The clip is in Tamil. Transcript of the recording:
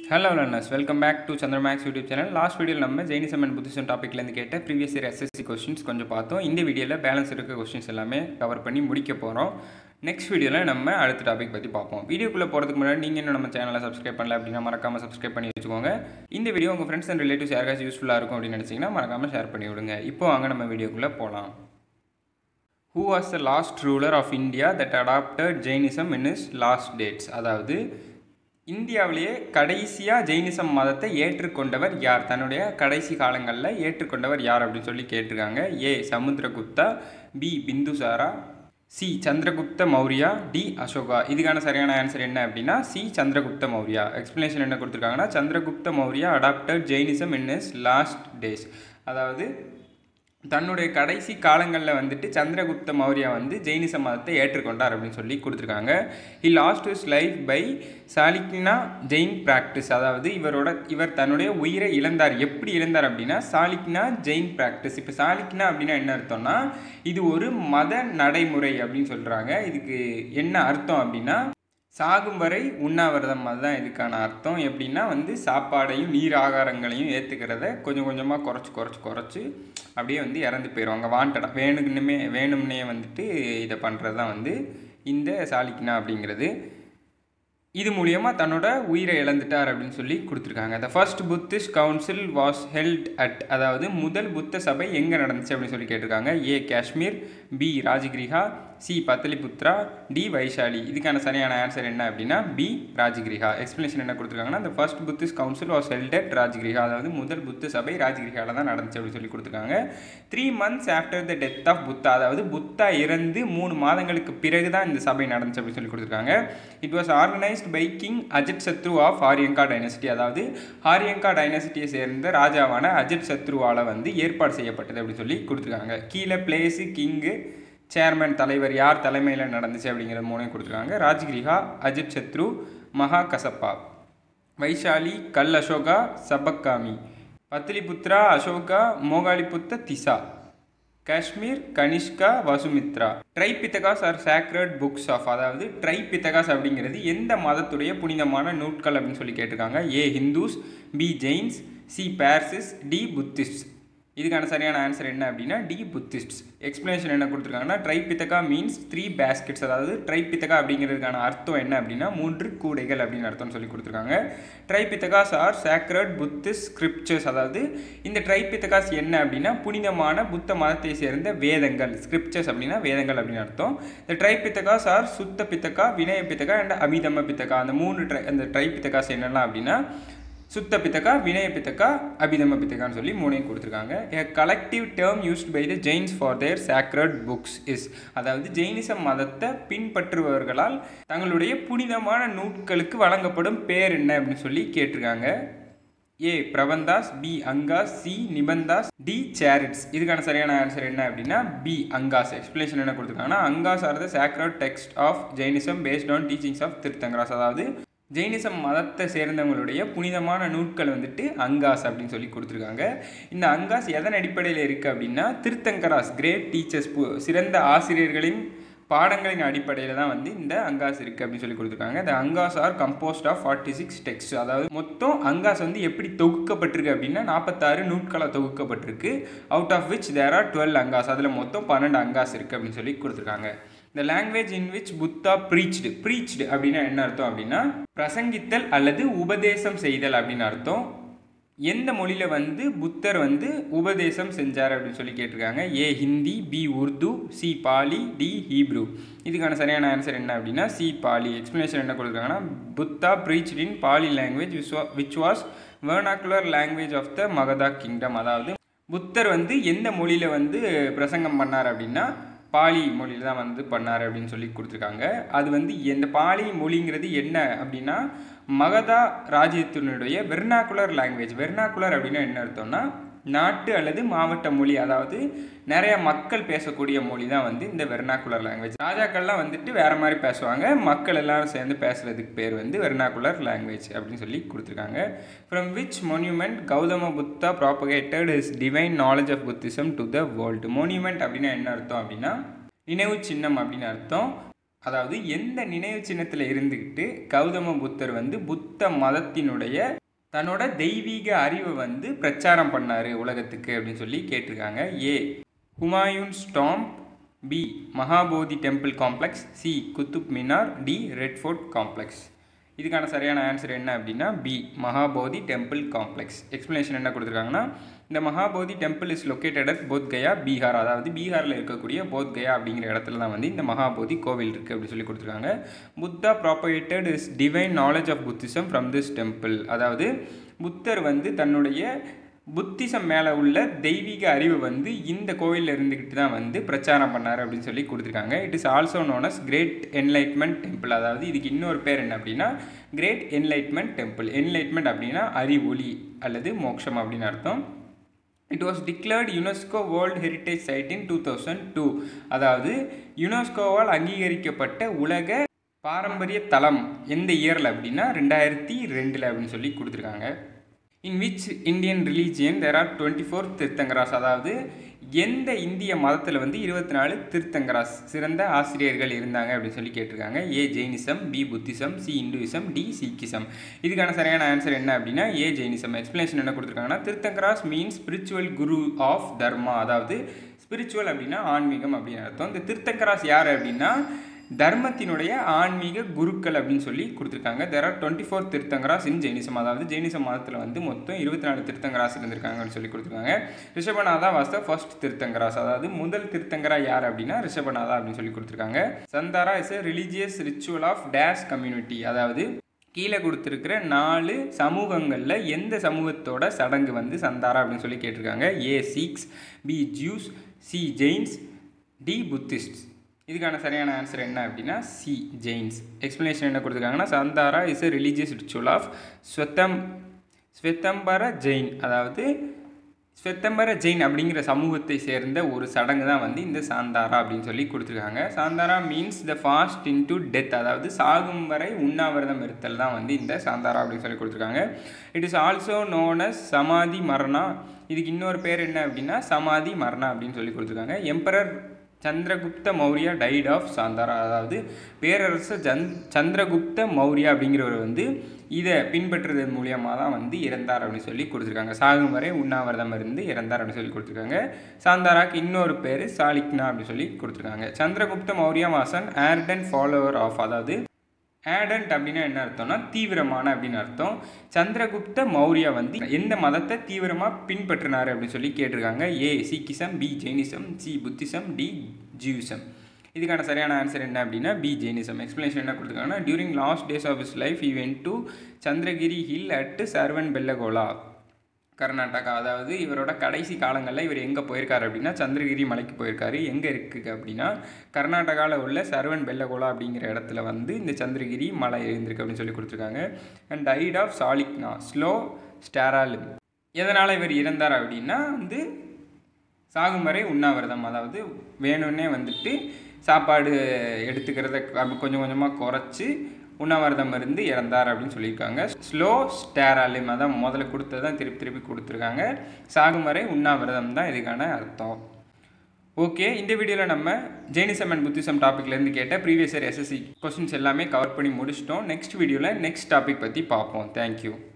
hello learners welcome back to Chandramax YouTube channel last வீடியோவில் நம்ம ஜெயினிசம் அண்ட் புத்திசம் டாப்பிக்லேருந்து கேட்ட ப்ரீவியஸ் இயர் எஸ்எஸ்சி கொஸ்டின்ஸ் கொஞ்சம் பார்த்தோம் இந்த வீடியோவில் பேலன்ஸ் இருக்க கொஸ்டின்ஸ் எல்லாமே கவர் பண்ணி முடிக்க போகிறோம் நெக்ஸ்ட் வீடியோவில் நம்ம அடுத்த டாபிக் பற்றி பார்ப்போம் வீடியோக்குள்ளே போகிறதுக்கு முன்னாடி நீங்கள் இன்னும் நம்ம சேனலை சப்ஸ்கிரைப் பண்ணல அப்படின்னா மறக்காமல் சப்ஸ்கிரைப் பண்ணி வச்சுக்கோங்க இந்த வீடியோ உங்கள் ஃப்ரெண்ட்ஸ் அண்ட் ரிலேட்டிவ்ஸ் யாருக்காச்சும் யூஸ்ஃபுல்லாக இருக்கும் அப்படின்னு நினச்சிங்கன்னா மறக்காமல் ஷேர் பண்ணி விடுங்க இப்போ வாங்க நம்ம வீடியோக்குள்ளே போகலாம் who was the last ruler of India that adopted Jainism in is last dates அதாவது இந்தியாவிலேயே கடைசியாக ஜெயினிசம் மதத்தை ஏற்றுக்கொண்டவர் யார் தன்னுடைய கடைசி காலங்களில் ஏற்றுக்கொண்டவர் யார் அப்படின்னு சொல்லி கேட்டிருக்காங்க A Samudragupta B Bindusara C Chandragupta Maurya D Ashoka இதுக்கான சரியான ஆன்சர் என்ன அப்படின்னா சி சந்திரகுப்த மௌரியா எக்ஸ்ப்ளனேஷன் என்ன கொடுத்துருக்காங்கன்னா Chandragupta Maurya adopted Jainism in is last days அதாவது தன்னுடைய கடைசி காலங்களில் வந்துட்டு சந்திரகுப்த மௌரியா வந்து ஜெயினிச மதத்தை ஏற்றுக்கொண்டார் அப்படின்னு சொல்லி கொடுத்துருக்காங்க he lost his life by Sallekhana Jain practice அதாவது இவரோட இவர் தன்னுடைய உயிரை இழந்தார் எப்படி இழந்தார் அப்படின்னா சாலிக்னா ஜெயின் பிராக்டிஸ் இப்போ சாலிக்னா அப்படின்னா என்ன அர்த்தம்னா இது ஒரு மத நடைமுறை அப்படின்னு சொல்கிறாங்க இதுக்கு என்ன அர்த்தம் அப்படின்னா சாகும் வரை உண்ணாவிரதம் அதுதான் இதுக்கான அர்த்தம் எப்படின்னா வந்து சாப்பாடையும் நீர் ஆகாரங்களையும் ஏற்றுக்கிறத கொஞ்சம் கொஞ்சமாக குறைச்சி குறைச்சி குறைச்சி அப்படியே வந்து இறந்து போயிடுவாங்க வாண்டடாக வேணுக்குன்னுமே வேணும்னே வந்துட்டு இதை பண்ணுறது தான் வந்து இந்த சாலிக்னா அப்படிங்கிறது இது மூலியமாக தன்னோட உயிரை இழந்துட்டார் அப்படின்னு சொல்லி கொடுத்துருக்காங்க the first Buddhist council was held at அதாவது முதல் புத்த சபை எங்கே நடந்துச்சு அப்படின்னு சொல்லி கேட்டிருக்காங்க A Kashmir B Rajagriha C Pataliputra D Vaishali இதுக்கான சரியான ஆன்சர் என்ன அப்படின்னா பி ராஜகிரிஹா எக்ஸ்பிளேஷன் என்ன கொடுத்துருக்காங்கன்னா the first Buddhist council was held at Rajagriha அதாவது முதல் புத்த சபை ராஜகிரிஹாவில் தான் நடந்துச்சு அப்படின்னு சொல்லி கொடுத்துருக்காங்க three months after the death of Buddha அதாவது புத்தா இறந்து மூணு மாதங்களுக்கு பிறகு தான் இந்த சபை நடந்துச்சு அப்படின்னு சொல்லி கொடுத்துருக்காங்க it was organised by king Ajatashatru of Haryanka dynasty அதாவது ஆரியங்கா டைனசிட்டியை சேர்ந்த ராஜாவான அஜித் சத்ருவால் வந்து ஏற்பாடு செய்யப்பட்டது அப்படின்னு சொல்லி கொடுத்துருக்காங்க கீழே பிளேஸு கிங்கு சேர்மன் தலைவர் யார் தலைமையில் நடந்துச்சு அப்படிங்கிறது மூணையும் கொடுத்துருக்காங்க ராஜ்கிரிஹா அஜித் சத்ரு மகா Kassapa Vaishali Kalashoka Sabakami Pataliputra Ashoka Moggaliputta Tissa Kashmir Kanishka Vasumitra Tripitakas are sacred books of அதாவது ட்ரைபித்தகாஸ் அப்படிங்கிறது எந்த மதத்துடைய புனிதமான நூட்கள் அப்படின்னு சொல்லி கேட்டிருக்காங்க A Hindus B Jains C Parsis D Buddhist இதுக்கான சரியான ஆன்சர் என்ன அப்படின்னா டி புத்திஸ்ட்ஸ் எக்ஸ்பிளனேஷன் என்ன கொடுத்துருக்காங்கன்னா ட்ரைபித்தகா மீன்ஸ் த்ரீ பேஸ்கெட்ஸ் அதாவது ட்ரைபித்தகா அப்படிங்கிறதுக்கான அர்த்தம் என்ன அப்படின்னா மூன்று கூடைகள் அப்படின்னு அர்த்தம் சொல்லி கொடுத்துருக்காங்க Tripitakas are sacred Buddhist scriptures அதாவது இந்த ட்ரைபித்தகாஸ் என்ன அப்படின்னா புனிதமான புத்த மதத்தை சேர்ந்த வேதங்கள் ஸ்கிரிப்சர்ஸ் அப்படின்னா வேதங்கள் அப்படின்னு அர்த்தம் இந்த ட்ரைபித்தகாஸ் ஆர் சுத்த பித்தகா வினய பித்தகா அண்ட் அபிதம பித்தகா அந்த மூணு ட்ரை அந்த ட்ரைபித்தகாஸ் என்னெல்லாம் அப்படின்னா சுத்த பித்தகா வினய பித்தகா அபிதம பித்தகான்னு சொல்லி மூணையும் கொடுத்துருக்காங்க a collective term used by the Jains for their sacred books is அதாவது ஜெயினிசம் மதத்தை பின்பற்றுபவர்களால் தங்களுடைய புனிதமான நூட்களுக்கு வழங்கப்படும் பேர் என்ன அப்படின்னு சொல்லி கேட்டிருக்காங்க A Prabandhas B Angas C Nibandhas D Charitas இதுக்கான சரியான ஆன்சர் என்ன அப்படின்னா பி அங்காஸ் எக்ஸ்பிளேஷன் என்ன கொடுத்துருக்காங்கன்னா Angas are the sacred text of Jainism based on teachings of Tirthankaras அதாவது ஜெயினிசம் மதத்தை சேர்ந்தவங்களுடைய புனிதமான நூட்கள் வந்துட்டு அங்காஸ் அப்படின்னு சொல்லி கொடுத்துருக்காங்க இந்த அங்காஸ் எதன் அடிப்படையில் இருக்குது அப்படின்னா திருத்தங்கராஸ் கிரேட் டீச்சர்ஸ் சிறந்த ஆசிரியர்களின் பாடங்களின் அடிப்படையில் தான் வந்து இந்த அங்காஸ் இருக்குது அப்படின்னு சொல்லி கொடுத்துருக்காங்க இந்த Angas are composed of forty six text அதாவது மொத்தம் அங்காஸ் வந்து எப்படி தொகுக்கப்பட்டிருக்கு அப்படின்னா நாற்பத்தாறு நூட்களாக தொகுக்கப்பட்டிருக்கு out of which there are twelve Angas அதில் மொத்தம் பன்னெண்டு அங்காஸ் இருக்குது அப்படின்னு சொல்லி கொடுத்துருக்காங்க இந்த language in which Buddha preached preached அப்படின்னா என்ன அர்த்தம் அப்படின்னா பிரசங்கித்தல் அல்லது உபதேசம் செய்தல் அப்படின்னு அர்த்தம் எந்த மொழியில் வந்து புத்தர் வந்து உபதேசம் செஞ்சார் அப்படின்னு சொல்லி கேட்டிருக்காங்க A Hindi B Urdu C Pali D Hebrew இதுக்கான சரியான ஆன்சர் என்ன அப்படின்னா சி பாலி எக்ஸ்ப்ளனேஷன் என்ன கொடுத்துருக்காங்கன்னா Buddha preach in Pali language which was vernacular language of the Magadha kingdom அதாவது புத்தர் வந்து எந்த மொழியில் வந்து பிரசங்கம் பண்ணார் அப்படின்னா பாலி மொழியில் தான் வந்து பண்ணார் அப்படின்னு சொல்லி கொடுத்துருக்காங்க அது வந்து எந்த பாலி மொழிங்கிறது என்ன அப்படின்னா மகதா ராஜ்யத்தினுடைய வெர்னாக்குலர் லாங்குவேஜ் வெர்னாக்குலர் அப்படின்னா என்ன அர்த்தம்னா நாட்டு அல்லது மாவட்ட மொழி அதாவது நிறைய மக்கள் பேசக்கூடிய மொழி தான் வந்து இந்த வெர்னாக்குலர் லாங்குவேஜ் ராஜாக்கள்லாம் வந்துட்டு வேறு மாதிரி பேசுவாங்க மக்கள் எல்லாரும் சேர்ந்து பேசுகிறதுக்கு பேர் வந்து வெர்னாக்குலர் லாங்குவேஜ் அப்படின்னு சொல்லி கொடுத்துருக்காங்க from which monument Gautama Buddha propagated is divine knowledge of Buddhism to the world monument அப்படின்னா என்ன அர்த்தம் அப்படின்னா நினைவு சின்னம் அப்படின்னு அர்த்தம் அதாவது எந்த நினைவு சின்னத்தில் இருந்துக்கிட்டு கௌதம புத்தர் வந்து புத்த மதத்தினுடைய தன்னோட தெய்வீக அறிவை வந்து பிரச்சாரம் பண்ணார் உலகத்துக்கு அப்படின்னு சொல்லி கேட்டிருக்காங்க A Humayun tomb B Mahabodhi temple complex C Qutub Minar D Red Fort complex இதுக்கான சரியான ஆன்சர் என்ன அப்படின்னா B Mahabodhi temple complex explanation என்ன கொடுத்துருக்காங்கன்னா இந்த Mahabodhi temple is located at Bodhgaya Bihar அதாவது பீகாரில் இருக்கக்கூடிய போத்கயா அப்படிங்கிற இடத்துல தான் வந்து இந்த மகாபோதி கோவில் இருக்குது அப்படின்னு சொல்லி கொடுத்துருக்காங்க Buddha propagated is divine knowledge of Buddhism from this temple அதாவது புத்தர் வந்து தன்னுடைய புத்திசம் மேலே உள்ள தெய்வீக அறிவு வந்து இந்த கோவிலில் இருந்துக்கிட்டு தான் வந்து பிரச்சாரம் பண்ணார் அப்படின்னு சொல்லி கொடுத்துருக்காங்க it is also known as great enlightenment temple அதாவது இதுக்கு இன்னொரு பேர் என்ன அப்படின்னா கிரேட் என்லைட்மெண்ட் டெம்பிள் என்லைட்மெண்ட் அப்படின்னா அறிவொளி அல்லது மோக்ஷம் அப்படின்னு அர்த்தம் it was declared UNESCO world heritage site in two thousand two அதாவது யுனெஸ்கோவால் அங்கீகரிக்கப்பட்ட உலக பாரம்பரிய தலம் எந்த இயரில் அப்படின்னா ரெண்டாயிரத்தி ரெண்டில் அப்படின்னு சொல்லி கொடுத்துருக்காங்க in which Indian religion there are twenty four Tirthankaras அதாவது எந்த இந்திய மதத்தில் வந்து இருபத்தி நாலு திருத்தங்கராஸ் சிறந்த ஆசிரியர்கள் இருந்தாங்க அப்படின்னு சொல்லி கேட்டிருக்காங்க A Jainism B Buddhism C Hinduism D Sikhism இதுக்கான சரியான ஆன்சர் என்ன அப்படின்னா ஏ ஜெயினிசம் எக்ஸ்பிளேஷன் என்ன கொடுத்துருக்காங்கன்னா Tirthankaras means spiritual guru of dharma அதாவது ஸ்பிரிச்சுவல் அப்படின்னா ஆன்மீகம் அப்படின்னு அர்த்தம் இந்த திருத்தங்கராஸ் யார் அப்படின்னா தர்மத்தினுடைய ஆன்மீக குருக்கள் அப்படின்னு சொல்லி கொடுத்துருக்காங்க there are twenty four Tirthankaras in Jainism அதாவது ஜெயினிசம் மதத்தில் வந்து மொத்தம் இருபத்தி நாலு திருத்தங்கராஸ் இருந்திருக்காங்கன்னு சொல்லி கொடுத்துருக்காங்க ரிஷபநாதா வாஸ் த ஃபர்ஸ்ட் திருத்தங்கராஸ் அதாவது முதல் திருத்தங்கரா யார் அப்படின்னா ரிஷபநாதா அப்படின்னு சொல்லி கொடுத்துருக்காங்க Santhara is a religious ritual of dash community அதாவது கீழே கொடுத்துருக்கிற நாலு சமூகங்களில் எந்த சமூகத்தோட சடங்கு வந்து சந்தாரா அப்படின்னு சொல்லி கேட்டிருக்காங்க A Sikhs B Jews C Jains D Buddhist இதுக்கான சரியான ஆன்சர் என்ன அப்படின்னா சி ஜெயின்ஸ் எக்ஸ்ப்ளனேஷன் என்ன கொடுத்துருக்காங்கன்னா Santhara is a religious ritual of ஸ்வத்தம் ஸ்வெத்தம்பர ஜெயின் அதாவது ஸ்வெத்தம்பர ஜெயின் அப்படிங்கிற சமூகத்தை சேர்ந்த ஒரு சடங்கு தான் வந்து இந்த சாந்தாரா அப்படின்னு சொல்லி கொடுத்துருக்காங்க Santhara means the fast in to death அதாவது சாகும் வரை உண்ணாவிரதம் இருத்தல் தான் வந்து இந்த சாந்தாரா அப்படின்னு சொல்லி கொடுத்துருக்காங்க it is also known as Samadhi Marana இதுக்கு இன்னொரு பேர் என்ன அப்படின்னா சமாதி மரணா அப்படின்னு சொல்லி கொடுத்துருக்காங்க emperor Chandragupta Maurya died of Santhara அதாவது பேரரசர் ஜந் சந்திரகுப்த மௌரியா அப்படிங்கிறவர் வந்து இதை பின்பற்றுறது மூலியமாக தான் வந்து இறந்தார் அப்படின்னு சொல்லி கொடுத்துருக்காங்க சாகும் வரை உண்ணாவிரதம் இருந்து இறந்தார் அப்படின்னு சொல்லி கொடுத்துருக்காங்க சாந்தாராக்கு இன்னொரு பேர் சாலிக்னா அப்படின்னு சொல்லி கொடுத்துருக்காங்க Chandragupta Maurya was an ardent follower of அதாவது ஆடன்ட் அப்படின்னா என்ன அர்த்தம்னா தீவிரமான அப்படின்னு அர்த்தம் சந்திரகுப்த மௌரியா வந்து எந்த மதத்தை தீவிரமாக பின்பற்றினார் அப்படின்னு சொல்லி கேட்டிருக்காங்க A Sikhism B Jainism C Buddhism D Judaism இதுக்கான சரியான ஆன்சர் என்ன அப்படின்னா பி ஜெயினிசம் எக்ஸ்பிளேஷன் என்ன கொடுத்துருக்காங்கன்னா during last days of is life event to Chandragiri hill at Shravanabelagola Karnataka அதாவது இவரோட கடைசி காலங்களில் இவர் எங்கே போயிருக்காரு அப்படின்னா சந்திரகிரி மலைக்கு போயிருக்காரு எங்கே இருக்குது அப்படின்னா கர்நாடகாவில் உள்ள சர்வன் பெல்லகோலா அப்படிங்கிற இடத்துல வந்து இந்த சந்திரகிரி மலை இருந்திருக்கு அப்படின்னு சொல்லி கொடுத்துருக்காங்க and died of Sallekhana slow starvation எதனால் இவர் இறந்தார் அப்படின்னா வந்து சாகும் வரை உண்ணாவிரதம் அதாவது வேணும்னே வந்துட்டு சாப்பாடு எடுத்துக்கிறத கொஞ்சம் கொஞ்சமாக குறைச்சி உண்ணாவிரதம் இருந்து இறந்தார் அப்படின்னு சொல்லியிருக்காங்க ஸ்லோ ஸ்டேராலிம் அதான் முதல்ல கொடுத்தது தான் திருப்பி திருப்பி கொடுத்துருக்காங்க சாகும் வரை உண்ணாவிரதம் தான் இதுக்கான அர்த்தம் ஓகே இந்த வீடியோவில் நம்ம ஜெயினிசம் அண்ட் புத்திசம் டாப்பிக்லேருந்து கேட்ட ப்ரீவியஸ் இயர் எஸ்எஸ்சி கொஸ்டின்ஸ் எல்லாமே கவர் பண்ணி முடிச்சிட்டோம் நெக்ஸ்ட் வீடியோவில் நெக்ஸ்ட் டாபிக் பற்றி பார்ப்போம் தேங்க்யூ